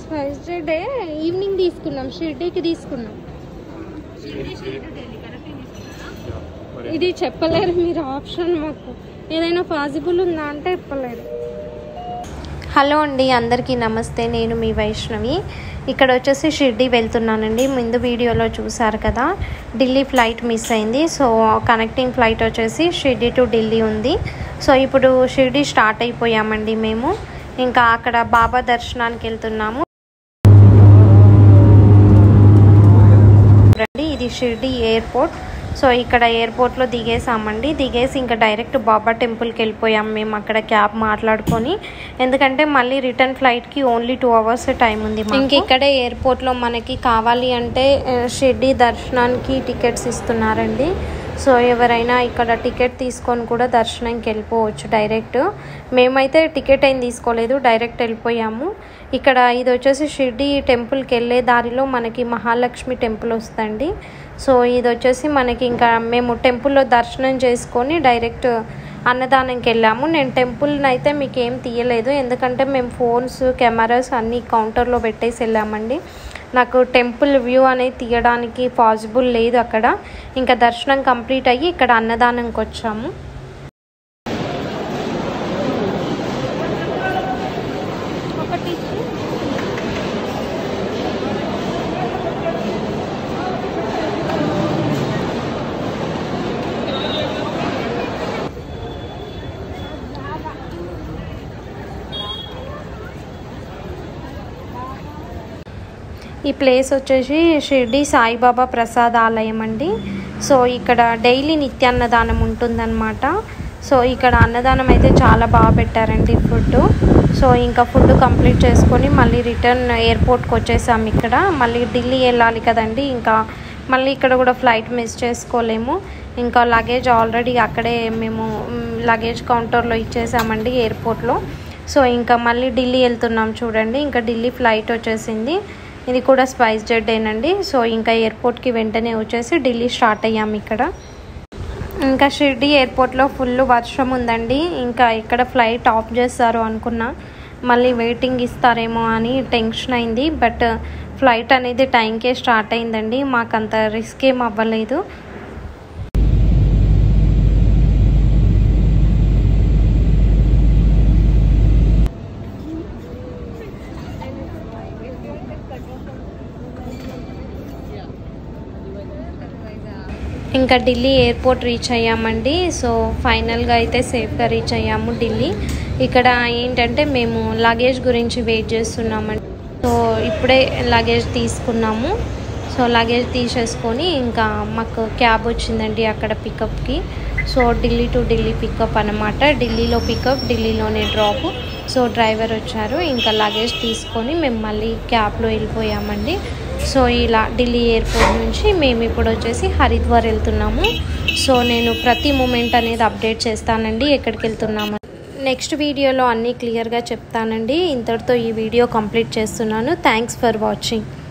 first day evening తీసుకున్నాం షిర్డీకి తీసుకున్నాం ఇది చెప్పలేరు మీరు ఆప్షన్ మాకు ఏదైనా పాసిబుల్ ఉందా అంటే చెప్పలేరు హలో అండి అందరికీ నమస్తే నేను మీ వైష్ణవి ఇక్కడ వచ్చేసి షిర్డీ వెళ్తున్నానండి ముందు వీడియోలో చూసారు కదా ఢిల్లీ ఫ్లైట్ మిస్ అయింది సో కనెక్టింగ్ ఫ్లైట్ వచ్చేసి షిర్డీ టు ఢిల్లీ ఉంది సో ఇప్పుడు షిర్డీ స్టార్ట్ అయిపోయామండి మేము ఇంకా అక్కడ బాబా దర్శనానికి వెళ్తున్నాము రండి ఇది షిర్డీ ఎయిర్పోర్ట్ సో ఇక్కడ ఎయిర్పోర్ట్లో దిగేసామండి దిగేసి ఇంకా డైరెక్ట్ బాబా టెంపుల్కి వెళ్ళిపోయాం మేము అక్కడ క్యాబ్ మాట్లాడుకొని ఎందుకంటే మళ్ళీ రిటర్న్ ఫ్లైట్కి ఓన్లీ టూ అవర్స్ టైం ఉంది ఇంక ఇక్కడే ఎయిర్పోర్ట్లో మనకి కావాలి అంటే ఆ, షిర్డీ దర్శనానికి టికెట్స్ ఇస్తున్నారండి సో ఎవరైనా ఇక్కడ టికెట్ తీసుకొని కూడా దర్శనంకి వెళ్ళిపోవచ్చు డైరెక్ట్ మేమైతే టికెట్ ఏం తీసుకోలేదు డైరెక్ట్ వెళ్ళిపోయాము ఇక్కడ ఇది వచ్చేసి షిర్డీ టెంపుల్కి వెళ్ళే దారిలో మనకి మహాలక్ష్మి టెంపుల్ వస్తుందండి సో ఇది వచ్చేసి మనకి ఇంకా మేము టెంపుల్లో దర్శనం చేసుకొని డైరెక్ట్ అన్నదానంకి వెళ్ళాము నేను టెంపుల్ని అయితే మీకు ఏం తీయలేదు ఎందుకంటే మేము ఫోన్స్ కెమెరాస్ అన్నీ కౌంటర్లో పెట్టేసి వెళ్ళామండి నాకు టెంపుల్ వ్యూ అనేది తీయడానికి పాసిబుల్ లేదు అక్కడ ఇంకా దర్శనం కంప్లీట్ అయ్యి ఇక్కడ అన్నదానంకి వచ్చాము ఒకటి ఇచ్చి ఈ ప్లేస్ వచ్చేసి షిర్డి సాయిబాబా ప్రసాద్ ఆలయం అండి సో ఇక్కడ డైలీ నిత్యాన్నదానం ఉంటుందన్నమాట సో ఇక్కడ అన్నదానం అయితే చాలా బాగా పెట్టారండి ఫుడ్ సో ఇంకా ఫుడ్ కంప్లీట్ చేసుకొని మళ్ళీ రిటర్న్ ఎయిర్పోర్ట్కి వచ్చేసాం ఇక్కడ మళ్ళీ ఢిల్లీ వెళ్ళాలి కదండి ఇంకా మళ్ళీ ఇక్కడ కూడా ఫ్లైట్ మిస్ చేసుకోలేము ఇంకా లగేజ్ ఆల్రెడీ అక్కడే మేము లగేజ్ కౌంటర్లో ఇచ్చేసామండి ఎయిర్పోర్ట్లో సో ఇంకా మళ్ళీ ఢిల్లీ వెళ్తున్నాం చూడండి ఇంకా ఢిల్లీ ఫ్లైట్ వచ్చేసింది ఇది కూడా స్పైస్ జెడ్డేనండి సో ఇంకా ఎయిర్పోర్ట్కి వెంటనే వచ్చేసి ఢిల్లీ స్టార్ట్ అయ్యాం ఇక్కడ ఇంకా షిర్డీ ఎయిర్పోర్ట్లో ఫుల్ వర్షం ఉందండి ఇంకా ఇక్కడ ఫ్లైట్ ఆఫ్ చేస్తారు అనుకున్నా మళ్ళీ వెయిటింగ్ ఇస్తారేమో అని టెన్షన్ అయింది బట్ ఫ్లైట్ అనేది టైంకే స్టార్ట్ అయిందండి మాకు అంత రిస్క్ ఏం అవ్వలేదు ఇంకా ఢిల్లీ ఎయిర్పోర్ట్ రీచ్ అయ్యామండి సో ఫైనల్గా అయితే సేఫ్గా రీచ్ అయ్యాము ఢిల్లీ ఇక్కడ ఏంటంటే మేము లగేజ్ గురించి వెయిట్ చేస్తున్నామండి సో ఇప్పుడే లగేజ్ తీసుకున్నాము సో లగేజ్ తీసేసుకొని ఇంకా మాకు క్యాబ్ వచ్చిందండి అక్కడ పికప్కి so Delhi to Delhi pickup అనమాట ఢిల్లీలో పికప్ ఢిల్లీలోనే డ్రాప్ సో డ్రైవర్ వచ్చారు ఇంకా లగేజ్ తీసుకొని మేము మళ్ళీ క్యాబ్లో వెళ్ళిపోయామండి సో ఇలా ఢిల్లీ ఎయిర్పోర్ట్ నుంచి మేము ఇప్పుడు వచ్చేసి హరిద్వార్ వెళ్తున్నాము సో నేను ప్రతి మూమెంట్ అనేది అప్డేట్ చేస్తానండి ఎక్కడికి వెళ్తున్నాము నెక్స్ట్ వీడియోలో అన్నీ క్లియర్గా చెప్తానండి ఇంతటితో ఈ వీడియో కంప్లీట్ చేస్తున్నాను థ్యాంక్స్ ఫర్ వాచింగ్